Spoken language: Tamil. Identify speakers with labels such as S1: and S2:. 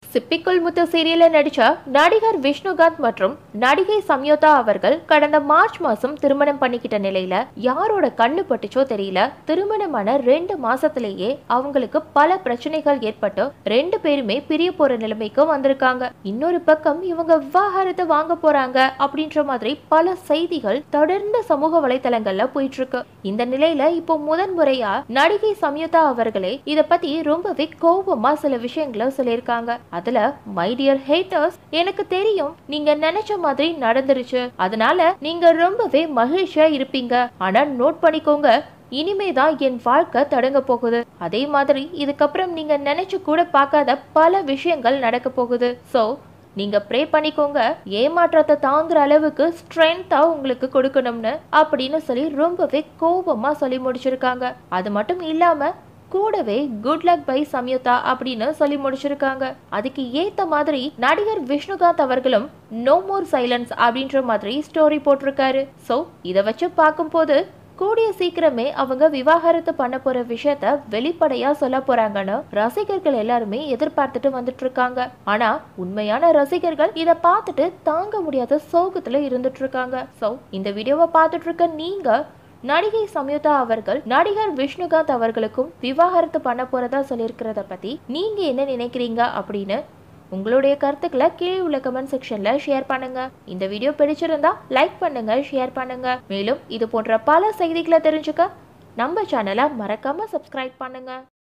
S1: சிப்பிக்குள் முத்து சீரியல்ல நடிச்ச நடிகர் விஷ்ணுகாந்த் மற்றும் நடிகை சம்யோதா அவர்கள் கடந்த மார்ச் மாசம் திருமணம் பண்ணிக்கிட்ட நிலையில யாரோட கண்ணு பட்டுச்சோ தெரியல திருமணமான ரெண்டு மாசத்திலேயே அவங்களுக்கு பல பிரச்சனைகள் ஏற்பட்டு ரெண்டு பேருமே பிரிய போற நிலைமைக்கு வந்திருக்காங்க இன்னொரு பக்கம் இவங்க விவாகரத்தை வாங்க போறாங்க அப்படின்ற மாதிரி பல செய்திகள் தொடர்ந்து சமூக வலைதளங்கள்ல போயிட்டு இருக்கு இந்த நிலையில இப்போ முதன் முறையா நடிகை சம்யுதா அவர்களே இத பத்தி ரொம்பவே கோபமா சில விஷயங்களை சொல்லியிருக்காங்க அதுல மை டியர் ஹேட்டர்ஸ் எனக்கு தெரியும் நீங்க நினைச்ச மாதிரி நடந்துருச்சு அதனால நீங்க ரொம்பவே மகிழ்ச்சியா இருப்பீங்க ஆனா நோட் பண்ணிக்கோங்க இனிமே தான் என் வாழ்க்கை தொடங்க போகுது அதே மாதிரி இதுக்கப்புறம் நீங்க நினைச்சு கூட பார்க்காத பல விஷயங்கள் நடக்க போகுது சோ நீங்க ப்ரே பண்ணிக்கோங்க ஏமாற்றத்தை தாங்குற அளவுக்கு ஸ்ட்ரென்த்தா உங்களுக்கு கொடுக்கணும்னு அப்படின்னு சொல்லி ரொம்பவே கோபமா சொல்லி முடிச்சிருக்காங்க அது மட்டும் இல்லாம கூடவே குட் லக் பை சம்யுதா அப்படின்னு சொல்லி முடிச்சிருக்காங்க அதுக்கு ஏத்த மாதிரி நடிகர் விஷ்ணுகாந்த் அவர்களும் நோ மோர் சைலன்ஸ் அப்படின்ற மாதிரி ஸ்டோரி போட்டிருக்காரு சோ இத வச்சு பார்க்கும்போது கூடிய சீக்கிரமே அவங்க விவாகரத்து பண்ண போற விஷயத்த வெளிப்படையா சொல்ல போறாங்கன்னு ரசிகர்கள் எல்லாருமே எதிர்பார்த்துட்டு வந்துட்டு இருக்காங்க ஆனா உண்மையான ரசிகர்கள் இத பார்த்துட்டு தாங்க முடியாத சோகத்துல இருந்துட்டு இருக்காங்க சோ இந்த வீடியோவை பார்த்துட்டு இருக்க நீங்க நடிகை சம்யுதா அவர்கள் நடிகர் விஷ்ணுகாந்த் அவர்களுக்கும் விவாகரத்து பண்ண போறதா சொல்லியிருக்கிறத பத்தி நீங்க என்ன நினைக்கிறீங்க அப்படின்னு உங்களுடைய கருத்துக்களை கீழே உள்ள கமெண்ட் செக்ஷன்ல ஷேர் பண்ணுங்க இந்த வீடியோ பிடிச்சிருந்தா லைக் பண்ணுங்க ஷேர் பண்ணுங்க மேலும் இது போன்ற பல செய்திகளை தெரிஞ்சுக்க நம்ம சேனலை மறக்காம சப்ஸ்கிரைப் பண்ணுங்க